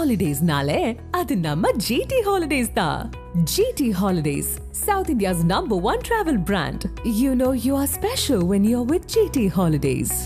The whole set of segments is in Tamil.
ஹாலிடேஸ்னாலே அது நம்ம ஜிடி ஹாலிடேஸ் தான் GT holidays south India's number one travel brand you know you are special when you are with GT holidays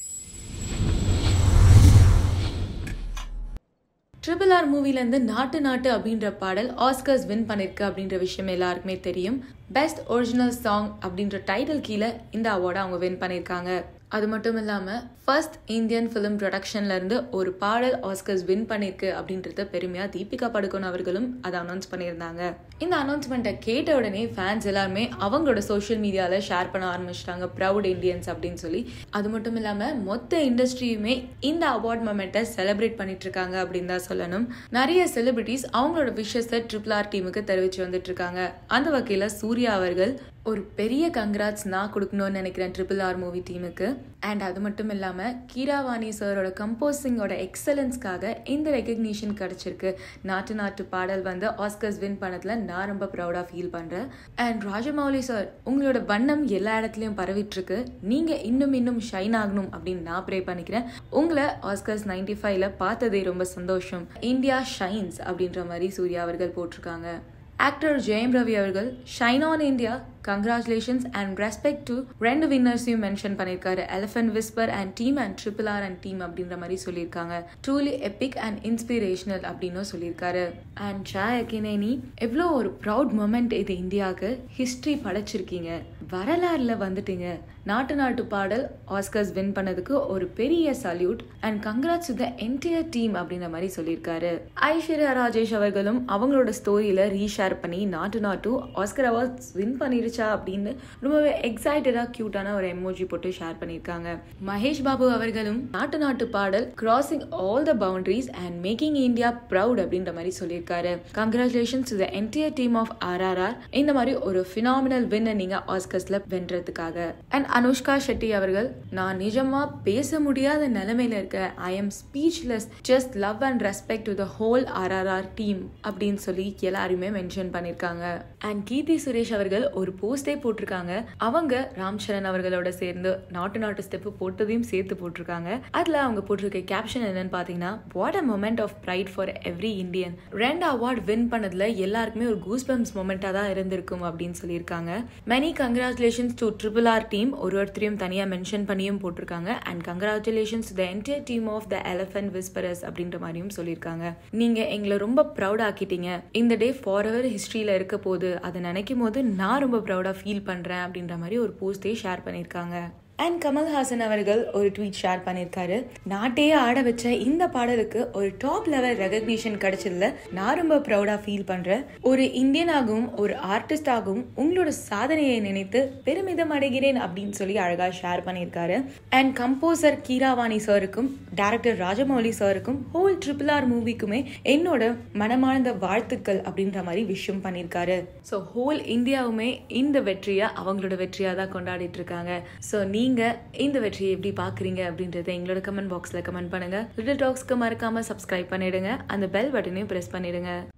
triple R மூவிலேருந்து நாட்டு நாட்டு அப்படின்ற பாடல் ஆஸ்கர்ஸ் வின் பண்ணிருக்கு அப்படின்ற விஷயம் எல்லாருக்குமே தெரியும் பெஸ்ட் ஒரிஜினல் சாங் அப்படின்ற டைட்டில் கீழே இந்த அவார்டை அவங்க வின் பண்ணியிருக்காங்க அது மட்டும் இல்லாமல் ஃபர்ஸ்ட் இந்தியன் ஃபிலிம் ப்ரொடக்ஷன்லேருந்து ஒரு பாடல் ஆஸ்கர்ஸ் வின் பண்ணியிருக்கு அப்படின்றத பெருமையாக தீபிகா படுகோன் அவர்களும் அதை அனௌன்ஸ் பண்ணியிருந்தாங்க இந்த அனௌன்ஸ்மெண்ட்டை கேட்ட உடனே ஃபேன்ஸ் எல்லாருமே அவங்களோட சோஷியல் மீடியாவில் ஷேர் பண்ண ஆரம்பிச்சிட்டாங்க ப்ரௌட் இந்தியன்ஸ் அப்படின்னு சொல்லி அது மட்டும் இல்லாமல் மொத்த இண்டஸ்ட்ரியுமே இந்த அவார்ட் மொமெண்ட்டை செலிப்ரேட் பண்ணிட்டு இருக்காங்க அப்படின்னு தான் சொல்லணும் நிறைய செலிபிரிட்டிஸ் அவங்களோட விஷஸை ட்ரிபிள் ஆர் டீமுக்கு தெரிவிச்சு வந்துட்டு இருக்காங்க அந்த வகையில் சூர்யா அவர்கள் ஒரு பெரிய கங்க்ராட்ஸ் நான் கொடுக்கணும்னு நினைக்கிறேன் ட்ரிபிள் ஆர் மூவி டீமுக்கு அண்ட் அது மட்டும் இல்லாமல் கீராவாணி சாரோட கம்போசிங்கோட எக்ஸலன்ஸ்க்காக இந்த ரெக்கக்னிஷன் கிடச்சிருக்கு நாட்டு நாட்டு பாடல் வந்து ஆஸ்கர்ஸ் வின் பண்ணதில் நான் ரொம்ப ப்ரௌடாக ஃபீல் பண்ணுறேன் அண்ட் ராஜமௌலி சார் உங்களோட வண்ணம் எல்லா இடத்துலையும் பரவிட்டுருக்கு நீங்கள் இன்னும் இன்னும் ஷைன் ஆகணும் அப்படின்னு நான் ப்ரே பண்ணிக்கிறேன் உங்களை ஆஸ்கர்ஸ் நைன்டி ஃபைவ்ல பார்த்ததே ரொம்ப சந்தோஷம் இந்தியா ஷைன்ஸ் அப்படின்ற மாதிரி சூர்யா அவர்கள் போட்டிருக்காங்க ஆக்டர் ஜெயம் ரவி அவர்கள் shine on India congratulations and respect to ரெண்டு வின்னர்ஸையும் மென்ஷன் பண்ணியிருக்காரு elephant whisper and team and triple R and team அப்படின்ற மாதிரி சொல்லியிருக்காங்க ட்ரூலி எபிக் அண்ட் இன்ஸ்பிரேஷனல் அப்படின்னும் சொல்லியிருக்காரு அண்ட் ஷா அக்கினேனி எவ்வளோ ஒரு ப்ரௌட் மூமெண்ட் இது இந்தியாவுக்கு ஹிஸ்ட்ரி படைச்சிருக்கீங்க வரலாறுல வந்துட்டீங்க நாட்டு நாட்டு பாடல் ஆஸ்கர்ஸ் வின் பண்ணதுக்கு ஒரு பெரிய salute and congrats the entire team அப்படின்ற மாதிரி சொல்லியிருக்காரு ஐஸ்வர்யா ராஜேஷ் அவர்களும் அவங்களோட ஸ்டோரியில ரீஷேர் பண்ணி நாட்டு நாட்டு ஆஸ்கர் அவார்ட்ஸ் வின் பண்ணிருச்சா அப்படின்னு ரொம்பவே எக்ஸைட்டடா கியூட்டான ஒரு எமோஜி போட்டு ஷேர் பண்ணியிருக்காங்க மகேஷ் பாபு அவர்களும் நாட்டு நாட்டு பாடல் crossing all the boundaries and making India proud அப்படின்ற மாதிரி சொல்லியிருக்காரு congratulations to the entire team of RRR இந்த மாதிரி ஒரு ஃபினாமினல் வின்னை நீங்க ஆஸ்கர்ஸ்ல வென்றதுக்காக அண்ட் அனுஷ்கா ஷெட்டி அவர்கள் நான் நிஜமா பேச முடியாத நிலைமையில இருக்க I am speechless just love and respect to the whole RRR team அப்படின்னு சொல்லி எல்லாருமே மென்ஷன் பண்ணியிருக்காங்க அண்ட் கீர்த்தி சுரேஷ் அவர்கள் ஒரு போஸ்டே போட்டிருக்காங்க அவங்க ராம் சரண் அவர்களோட சேர்ந்து நாட்டு நாட்டு ஸ்டெப் போட்டதையும் சேர்த்து போட்டிருக்காங்க அதுல அவங்க போட்டிருக்க கேப்ஷன் என்னன்னு பாத்தீங்கன்னா what a moment of pride for every Indian ரெண்டு அவார்ட் வின் பண்ணதுல எல்லாருக்குமே ஒரு கூஸ் பம்ஸ் மொமெண்டா தான் இருந்திருக்கும் அப்படின்னு சொல்லியிருக்காங்க many congratulations to triple R team ஒரு ஒருத்தரையும் தனியாக மென்ஷன் பண்ணியும் போட்டிருக்காங்க and congratulations the entire team of the elephant whisperers அப்படின்ற மாதிரியும் சொல்லியிருக்காங்க நீங்க எங்களை ரொம்ப ப்ரௌட் ஆக்கிட்டீங்க இந்த டே ஃபார் எவர் ஹிஸ்ட்ரியில இருக்க போது அதை நினைக்கும் போது நான் ரொம்ப ப்ரௌடா ஃபீல் பண்றேன் அப்படின்ற மாதிரி ஒரு போஸ்டே ஷேர் பண்ணியிருக்காங்க அண்ட் கமல்ஹாசன் அவர்கள் ஒரு ட்வீட் ஷேர் பண்ணியிருக்காரு நாட்டையே ஆட வச்ச இந்த பாடலுக்கு ஒரு டாப் லெவல் ரெகக்னிஷன் கிடைச்சதுல நான் ரொம்ப ப்ரௌடா ஃபீல் பண்றேன் ஒரு இந்தியனாகவும் ஒரு ஆர்டிஸ்டாகவும் உங்களோட சாதனையை நினைத்து பெருமிதம் அடைகிறேன் அப்படின்னு சொல்லி அழகா ஷேர் பண்ணியிருக்காரு அண்ட் கம்போசர் கீராவாணி சாருக்கும் டேரக்டர் ராஜமௌலி சாருக்கும் ஹோல் ட்ரிபிள் ஆர் மூவிக்குமே என்னோட மனமார்ந்த வாழ்த்துக்கள் அப்படின்ற மாதிரி விஷயம் பண்ணியிருக்காரு ஸோ ஹோல் இந்தியாவுமே இந்த வெற்றியை அவங்களோட வெற்றியாக தான் கொண்டாடிட்டு இருக்காங்க ஸோ நீ நீங்கள் இந்த வெற்றியை எப்படி பார்க்குறீங்க அப்படின்றத எங்களோட கமெண்ட் பாக்ஸில் கமெண்ட் பண்ணுங்கள் லிட்டில் டாக்ஸ்க்கு மறக்காமல் சப்ஸ்கிரைப் பண்ணிடுங்க அந்த பெல் பட்டனையும் ப்ரெஸ் பண்ணிடுங்க